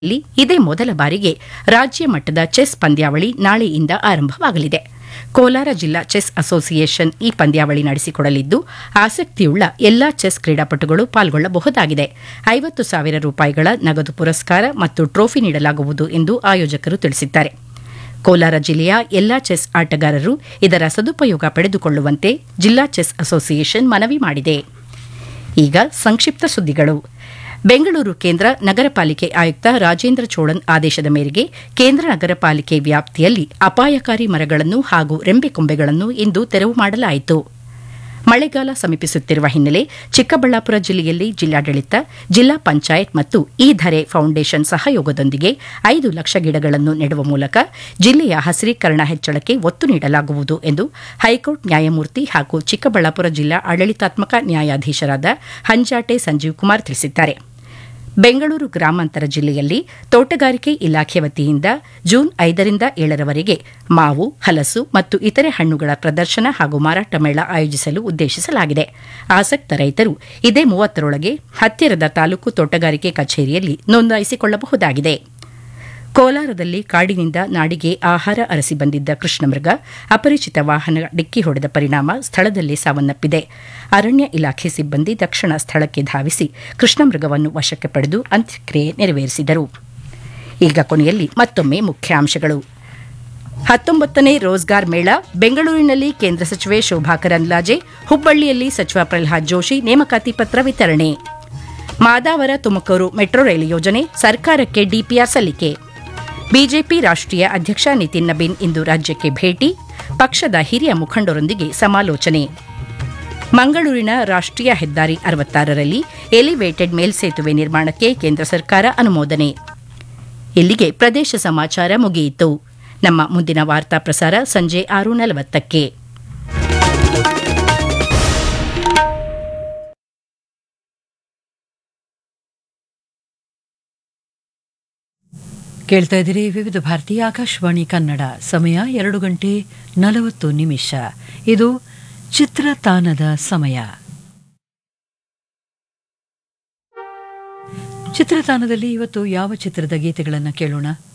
ಲ್ಲಿ ಇದೇ ಮೊದಲ ಬಾರಿಗೆ ರಾಜ್ಯ ಮಟ್ಟದ ಚೆಸ್ ಪಂದ್ಯಾವಳಿ ನಾಳೆಯಿಂದ ಆರಂಭವಾಗಲಿದೆ ಕೋಲಾರ ಜಿಲ್ಲಾ ಚೆಸ್ ಅಸೋಸಿಯೇಷನ್ ಈ ಪಂದ್ಯಾವಳಿ ನಡೆಸಿಕೊಡಲಿದ್ದು ಆಸಕ್ತಿಯುಳ್ಳ ಎಲ್ಲಾ ಚೆಸ್ ಕ್ರೀಡಾಪಟುಗಳು ಪಾಲ್ಗೊಳ್ಳಬಹುದಾಗಿದೆ ಐವತ್ತು ಸಾವಿರ ರೂಪಾಯಿಗಳ ನಗದು ಪುರಸ್ಕಾರ ಮತ್ತು ಟ್ರೋಫಿ ನೀಡಲಾಗುವುದು ಎಂದು ಆಯೋಜಕರು ತಿಳಿಸಿದ್ದಾರೆ ಕೋಲಾರ ಜಿಲ್ಲೆಯ ಎಲ್ಲಾ ಚೆಸ್ ಆಟಗಾರರು ಇದರ ಸದುಪಯೋಗ ಪಡೆದುಕೊಳ್ಳುವಂತೆ ಜಿಲ್ಲಾ ಚೆಸ್ ಅಸೋಸಿಯೇಷನ್ ಮನವಿ ಮಾಡಿದೆ ಈಗ ಸಂಕ್ಷಿಪ್ತ ಸುದ್ದಿಗಳು ಬೆಂಗಳೂರು ಕೇಂದ್ರ ನಗರ ಪಾಲಿಕೆ ಆಯುಕ್ತ ರಾಜೇಂದ್ರ ಚೋಳನ್ ಆದೇಶದ ಮೇರೆಗೆ ಕೇಂದ್ರ ನಗರ ಪಾಲಿಕೆ ವ್ಯಾಪ್ತಿಯಲ್ಲಿ ಅಪಾಯಕಾರಿ ಮರಗಳನ್ನು ಹಾಗೂ ರೆಂಬೆಕೊಂಬೆಗಳನ್ನು ಇಂದು ತೆರವು ಮಾಡಲಾಯಿತು ಮಳೆಗಾಲ ಸಮೀಪಿಸುತ್ತಿರುವ ಹಿನ್ನೆಲೆ ಚಿಕ್ಕಬಳ್ಳಾಪುರ ಜಿಲ್ಲೆಯಲ್ಲಿ ಜಿಲ್ಲಾಡಳಿತ ಜಿಲ್ಲಾ ಪಂಚಾಯತ್ ಮತ್ತು ಈ ಧರೆ ಫೌಂಡೇಶನ್ ಸಹಯೋಗದೊಂದಿಗೆ ಐದು ಲಕ್ಷ ಗಿಡಗಳನ್ನು ನೆಡುವ ಮೂಲಕ ಜಿಲ್ಲೆಯ ಹಸಿರೀಕರಣ ಹೆಚ್ಚಳಕ್ಕೆ ಒತ್ತು ನೀಡಲಾಗುವುದು ಎಂದು ಹೈಕೋರ್ಟ್ ನ್ಯಾಯಮೂರ್ತಿ ಹಾಗೂ ಚಿಕ್ಕಬಳ್ಳಾಪುರ ಜಿಲ್ಲಾ ಆಡಳಿತಾತ್ಮಕ ನ್ಯಾಯಾಧೀಶರಾದ ಹಂಜಾಟೆ ಸಂಜೀವ್ ಕುಮಾರ್ ತಿಳಿಸಿದ್ದಾರೆ ಬೆಂಗಳೂರು ಗ್ರಾಮಾಂತರ ಜಿಲ್ಲೆಯಲ್ಲಿ ತೋಟಗಾರಿಕೆ ಇಲಾಖೆ ವತಿಯಿಂದ ಜೂನ್ ಐದರಿಂದ ಏಳರವರೆಗೆ ಮಾವು ಹಲಸು ಮತ್ತು ಇತರೆ ಹಣ್ಣುಗಳ ಪ್ರದರ್ಶನ ಹಾಗೂ ಮಾರಾಟ ಮೇಳ ಆಯೋಜಿಸಲು ಉದ್ದೇಶಿಸಲಾಗಿದೆ ಆಸಕ್ತ ರೈತರು ಇದೇ ಮೂವತ್ತರೊಳಗೆ ಹತ್ತಿರದ ತಾಲೂಕು ತೋಟಗಾರಿಕೆ ಕಚೇರಿಯಲ್ಲಿ ನೋಂದಾಯಿಸಿಕೊಳ್ಳಬಹುದಾಗಿದೆ ಕೋಲಾರದಲ್ಲಿ ಕಾಡಿನಿಂದ ನಾಡಿಗೆ ಆಹಾರ ಅರಸಿ ಬಂದಿದ್ದ ಕೃಷ್ಣಮೃಗ ಅಪರಿಚಿತ ವಾಹನ ಡಿಕ್ಕಿ ಹೊಡೆದ ಪರಿಣಾಮ ಸ್ಥಳದಲ್ಲೇ ಸಾವನ್ನಪ್ಪಿದೆ ಅರಣ್ಯ ಇಲಾಖೆ ಸಿಬ್ಬಂದಿ ತಕ್ಷಣ ಸ್ಥಳಕ್ಕೆ ಧಾವಿಸಿ ಕೃಷ್ಣಮೃಗವನ್ನು ವಶಕ್ಕೆ ಪಡೆದು ಅಂತ್ಯಕ್ರಿಯೆ ನೆರವೇರಿಸಿದರು ಈಗ ಕೊನೆಯಲ್ಲಿ ಮತ್ತೊಮ್ಮೆ ಮುಖ್ಯಾಂಶಗಳು ಹತ್ತೊಂಬತ್ತನೇ ರೋಜ್ಗಾರ್ ಮೇಳ ಬೆಂಗಳೂರಿನಲ್ಲಿ ಕೇಂದ್ರ ಸಚಿವೆ ಶೋಭಾ ಕರಂದ್ಲಾಜೆ ಹುಬ್ಬಳ್ಳಿಯಲ್ಲಿ ಸಚಿವ ಪ್ರಹ್ಲಾದ್ ಜೋಶಿ ನೇಮಕಾತಿ ಪತ್ರ ವಿತರಣೆ ಮಾದಾವರ ತುಮಕೂರು ಮೆಟ್ರೋ ರೈಲು ಯೋಜನೆ ಸರ್ಕಾರಕ್ಕೆ ಡಿಪಿಆರ್ ಸಲ್ಲಿಕೆ ಬಿಜೆಪಿ ರಾಷ್ಟ್ರೀಯ ಅಧ್ಯಕ್ಷ ನಿತಿನ್ ನಬೀನ್ ಇಂದು ರಾಜ್ಯಕ್ಕೆ ಭೇಟಿ ಪಕ್ಷದ ಹಿರಿಯ ಮುಖಂಡರೊಂದಿಗೆ ಸಮಾಲೋಚನೆ ಮಂಗಳೂರಿನ ರಾಷ್ಟ್ರೀಯ ಹೆದ್ದಾರಿ ಅರವತ್ತಾರರಲ್ಲಿ ಎಲಿವೇಟೆಡ್ ಮೇಲ್ಸೇತುವೆ ನಿರ್ಮಾಣಕ್ಕೆ ಕೇಂದ್ರ ಸರ್ಕಾರ ಅನುಮೋದನೆ ಇಲ್ಲಿಗೆ ಪ್ರದೇಶ ಸಮಾಚಾರ ಮುಗಿಯಿತು ನಮ್ಮ ಮುಂದಿನ ವಾರ್ತಾ ಪ್ರಸಾರ ಸಂಜೆ ಆರು ನಲವತ್ತಕ್ಕೆ ಕೇಳ್ತಾ ಇದ್ದೀರಿ ವಿವಿಧ ಭಾರತಿ ಆಕಾಶವಾಣಿ ಕನ್ನಡ ಸಮಯ ಎರಡು ಗಂಟೆ ನಲವತ್ತು ನಿಮಿಷ ಇದು ಚಿತ್ರತಾನದ ಸಮಯ ಚಿತ್ರತಾನದಲ್ಲಿ ಇವತ್ತು ಯಾವ ಚಿತ್ರದ ಗೀತೆಗಳನ್ನು ಕೇಳೋಣ